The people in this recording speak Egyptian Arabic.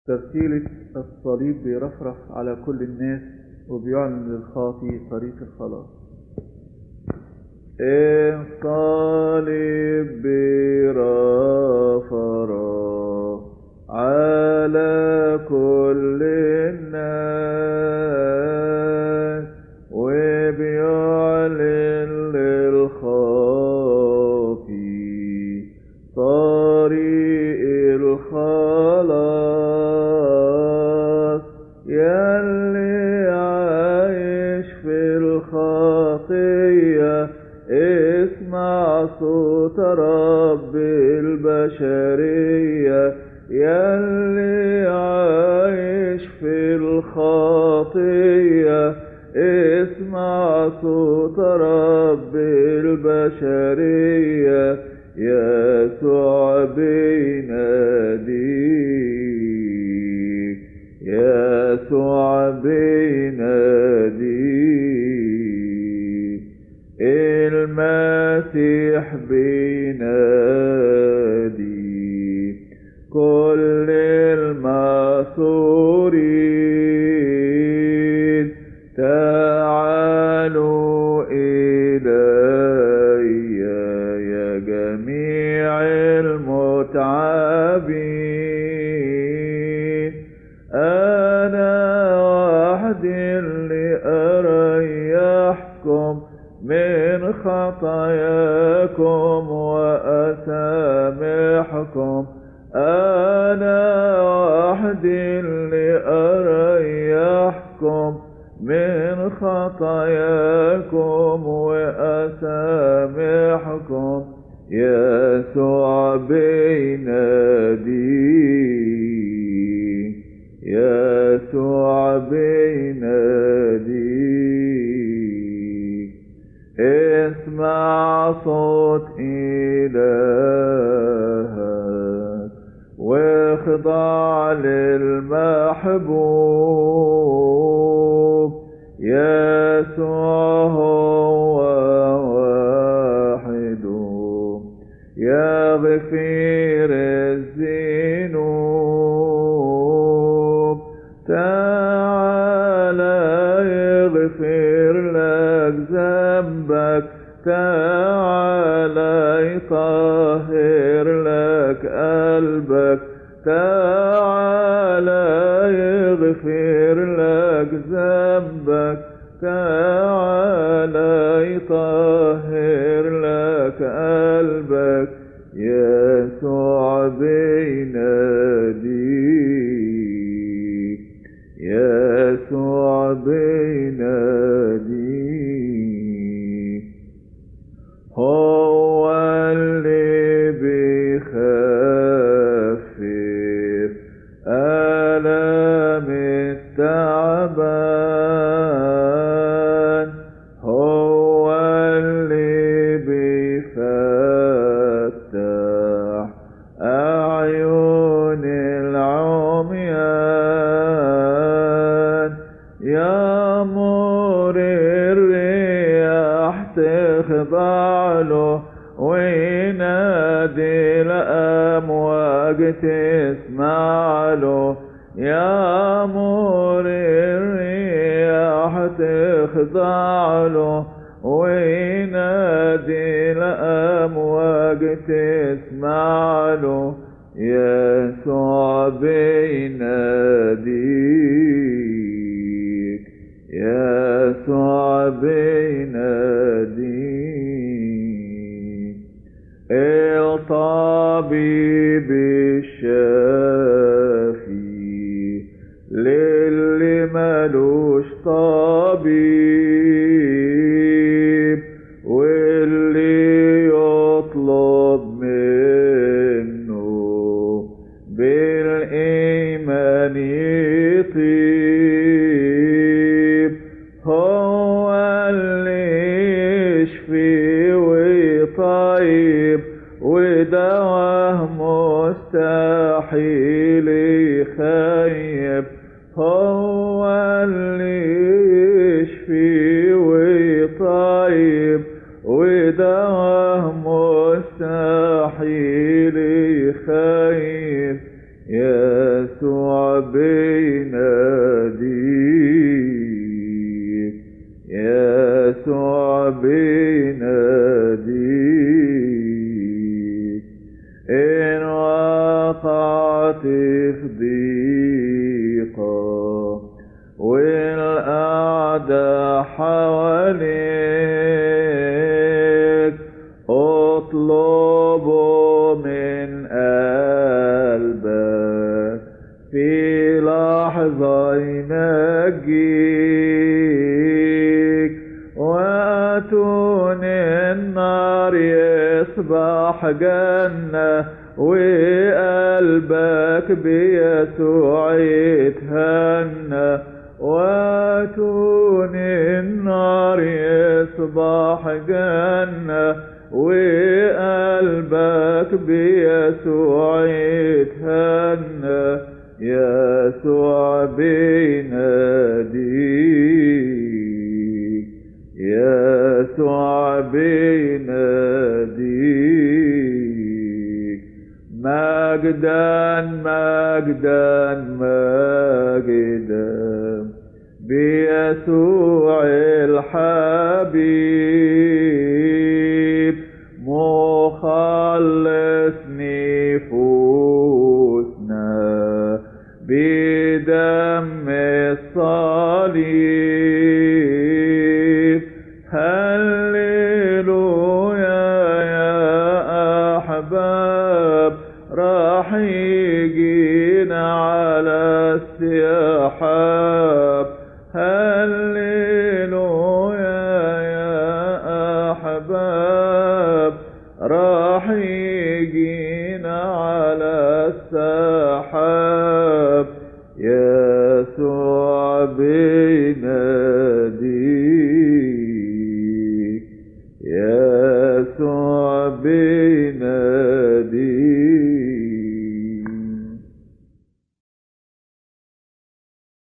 ترتيلة الصليب بيرفرف على كل الناس وبيعلن للخاطي طريق الخلاص الصليب بيرفرف على كل الناس وبيعلن للخاطي طريق الخلاص يلي عايش في الخطية اسمع صوت رب البشرية يلي عايش في الخطية اسمع صوت رب البشرية يسوع بيناديك يسوع بيناديك المسيح بيناديك كل المسورين تعالوا إلي يا جميع المتعبين أنا وحدي اللي أريحكم من خطاياكم وأسامحكم أنا وحدي اللي أريحكم من خطاياكم وأسامحكم يسوع بيناديك يسوع بيناديك اسمع صوت إلهك واخضع للمحبوب يسوع هو واحد يغفر الذنوب تعالى يغفر لك ذنبك تعالى يطهر لك قلبك تعالى يغفر لك ذنبك تعالى يطهر لك قلبك يسوع بيناديك يسوع بيناديك هو اللي بيخفف آلام التعبان هو اللي بيفتح أعين العميان يأمر الرياح تخضع له وينادي الأمواج تسمع له يأمر الرياح تخضع له وينادي الأمواج تسمع له يسوع بيناديك يسوع بيناديك الطبيب الشافي للي ملوش طبيب واللي يطلب منه بالإيمان يطيب هو اللي يشفي ويطيب ودواه مستحيل يخيب هو اللي يشفي ويطيب ودواه مستحيل يخيب يسوع بيناديك يسوع بيناديك إن وقعت في ضيقة والأعداء حواليك اطلبوا من قلبك في لحظة ينجيك وأتون النار يصبح جنة وقلبك بيسوع يتهنى واتون النار يصبح جنة وقلبك بيسوع يتهنى يسوع بيناديك يسوع بيناديك مجدا مجدا مجدا بيسوع الحبيب مخلص نفوسنا بدم الصليب هللويا يا أحباب راح يجينا على السحاب هللويا يا أحباب راح يجينا على السحاب يسوع بيناديك يسوع